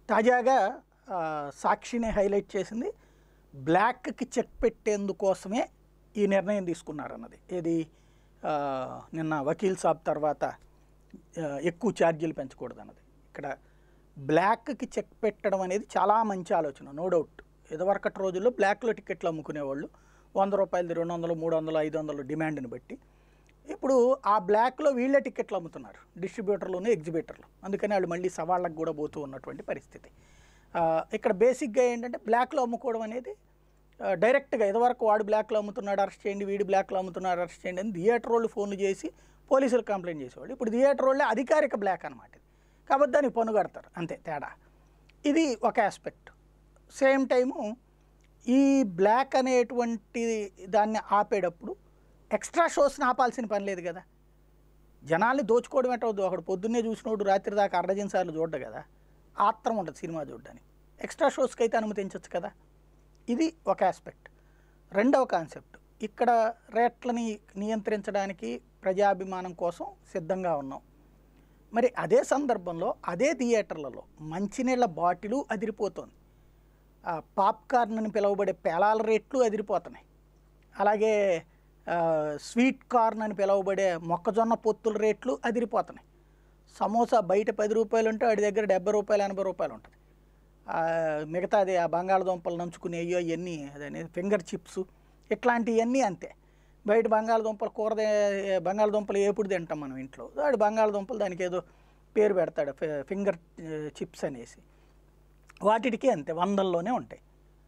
తాజాగా ఆ, సాక్షిని హైలైట్ చేసింది బ్లాక్కి చెక్ పెట్టేందుకోసమే ఈ నిర్ణయం తీసుకున్నారన్నది ఇది ఆ, నిన్న వకీల్ సాబ్ తర్వాత ఆ, ఎక్కువ ఛార్జీలు పెంచకూడదన్నది ఇక్కడ బ్లాక్కి చెక్ పెట్టడం అనేది చాలా మంచి ఆలోచన నో డౌట్ ఇదివరకటి రోజుల్లో బ్లాక్లో టికెట్లు అమ్ముకునేవాళ్ళు వంద రూపాయలు రెండు వందలు మూడు వందలు ఐదు వందలు డిమాండ్ని బట్టి ఇప్పుడు ఆ బ్లాక్లో వీళ్ళే టికెట్లు అమ్ముతున్నారు డిస్ట్రిబ్యూటర్లోనే ఎగ్జిబిటర్లు అందుకని వాళ్ళు మళ్ళీ సవాళ్ళకు కూడా పోతూ ఉన్నటువంటి పరిస్థితి ఆ, ఇక్కడ బేసిక్గా ఏంటంటే బ్లాక్లో అమ్ముకోవడం అనేది ఆ, డైరెక్ట్గా ఇదివరకు వాడు బ్లాక్లో అమ్ముతున్నాడు అరెస్ట్ చేయండి వీడు బ్లాక్లో అమ్ముతున్నాడు అరెస్ట్ చేయండి అని థియేటర్ వాళ్ళు ఫోన్లు చేసి పోలీసులు కంప్లైంట్ చేసేవాళ్ళు ఇప్పుడు థియేటర్ వాళ్ళే అధికారిక బ్లాక్ అనమాట ఇది కాబట్టి దానికి పన్ను కడతారు అంతే తేడా ఇది ఒక ఆస్పెక్ట్ సేమ్ టైము ఈ బ్లాక్ అనేటువంటి దాన్ని ఆపేటప్పుడు ఎక్స్ట్రా షోస్ని ఆపాల్సిన పని లేదు కదా జనాల్ని దోచుకోవడం ఎట్టవద్దు ఒకడు పొద్దున్నే చూసినోడు రాత్రి దాకా అర్ధజన్ సార్లు చూడ్డు కదా ఆత్రం ఉంటుంది సినిమా చూడడానికి ఎక్స్ట్రా షోస్కి అయితే అనుమతించవచ్చు కదా ఇది ఒక ఆస్పెక్ట్ రెండవ కాన్సెప్ట్ ఇక్కడ రేట్లని నియంత్రించడానికి ప్రజాభిమానం కోసం సిద్ధంగా ఉన్నాం మరి అదే సందర్భంలో అదే థియేటర్లలో మంచినీళ్ళ బాటిలు అదిరిపోతుంది ఆ పాప్కార్న్ అని పిలువబడే పేలాల రేట్లు అదిరిపోతున్నాయి అలాగే ఆ, స్వీట్ కార్న్ అని పిలువబడే మొక్కజొన్న పొత్తుల రేట్లు అదిరిపోతున్నాయి సమోసా బయట పది రూపాయలు ఉంటే వాడి దగ్గర డెబ్బై రూపాయలు ఎనభై రూపాయలు ఉంటుంది ఆ, మిగతాది ఆ బంగాళదుంపలు నంచుకునే అయ్యో అవన్నీ అదే ఫింగర్ చిప్స్ ఇట్లాంటివన్నీ అంతే బయట బంగాళదుంపలు కూర దే- బంగాళదుంపలు ఏపుడు తింటాం మనం ఇంట్లో వాడు బంగాళదుంపలు దానికి ఏదో పేరు పెడతాడు ఫి- ఫింగర్ చిప్స్ అనేసి వాటికి అంతే వందల్లోనే ఉంటాయి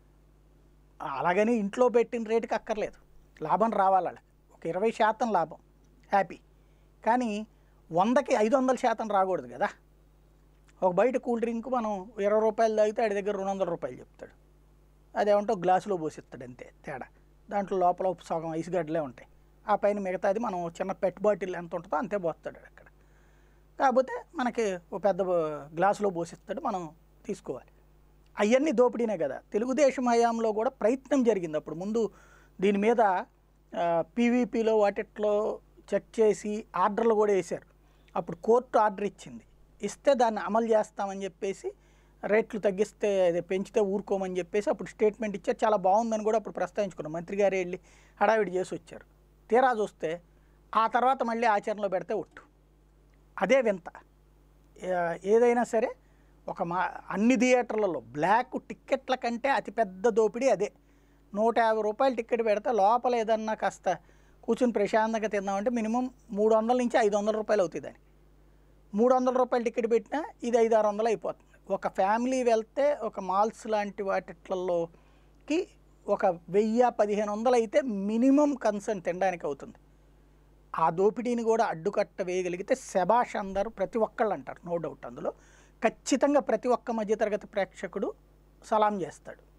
అలాగని ఇంట్లో పెట్టిన రేటుకి అక్కర్లేదు లాభం రావాలి వాళ్ళకి ఒక ఇరవై శాతం లాభం హ్యాపీ కానీ వందకి ఐదు వందల శాతం రాకూడదు కదా ఒక బయట కూల్ డ్రింక్ మనం ఇరవై రూపాయలు తాగితే ఆడి దగ్గర రెండు వందల రూపాయలు చెప్తాడు అదేమంటే ఒక గ్లాసులో పోసిస్తాడు అంతే తేడా దాంట్లో లోపల ఉప్పు సగం ఐస్ గడ్డలే ఉంటాయి ఆ పైన మిగతాది మనం చిన్న పెట్ బాటిల్ ఎంత ఉంటుందో అంతే పోస్తాడు అక్కడ కాకపోతే మనకి ఒక పెద్ద గ్లాసులో పోసిస్తాడు మనం తీసుకోవాలి అవన్నీ దోపిడీనే కదా తెలుగుదేశం హయాంలో కూడా ప్రయత్నం జరిగింది అప్పుడు ముందు దీని మీద పీవీపీలో వాటిట్లో చెక్ చేసి ఆర్డర్లు కూడా వేశారు అప్పుడు కోర్టు ఆర్డర్ ఇచ్చింది ఇస్తే దాన్ని అమలు చేస్తామని చెప్పేసి రేట్లు తగ్గిస్తే అదే పెంచితే ఊరుకోమని చెప్పేసి అప్పుడు స్టేట్మెంట్ ఇచ్చారు చాలా బాగుందని కూడా అప్పుడు ప్రస్తావించుకున్నాం మంత్రి గారే వెళ్ళి హడావిడి చేసి వచ్చారు తీరా చూస్తే ఆ తర్వాత మళ్ళీ ఆచరణలో పెడితే ఒట్టు అదే వింత ఏ- ఏదైనా సరే ఒక మా అన్ని థియేటర్లలో బ్లాక్ టిక్కెట్ల కంటే అతిపెద్ద దోపిడీ అదే నూట యాభై రూపాయలు టికెట్ పెడితే లోపల ఏదన్నా కాస్త కూర్చుని ప్రశాంతంగా తిందామంటే మినిమం మూడు వందల నుంచి ఐదు వందల రూపాయలు అవుతుంది దానికి మూడు వందల రూపాయలు టికెట్ పెట్టినా ఇది ఐదు ఆరు వందలు అయిపోతుంది ఒక ఫ్యామిలీ వెళ్తే ఒక మాల్స్ లాంటి వాటిట్లలోకి ఒక వెయ్యి పదిహేను వందలు అయితే మినిమం కన్సర్న్ తినడానికి అవుతుంది ఆ దోపిడీని కూడా అడ్డుకట్ట వేయగలిగితే శబాష్ అందరూ ప్రతి ఒక్కళ్ళు అంటారు నో డౌట్ అందులో ఖచ్చితంగా ప్రతి ఒక్క మధ్యతరగతి ప్రేక్షకుడు సలాం చేస్తాడు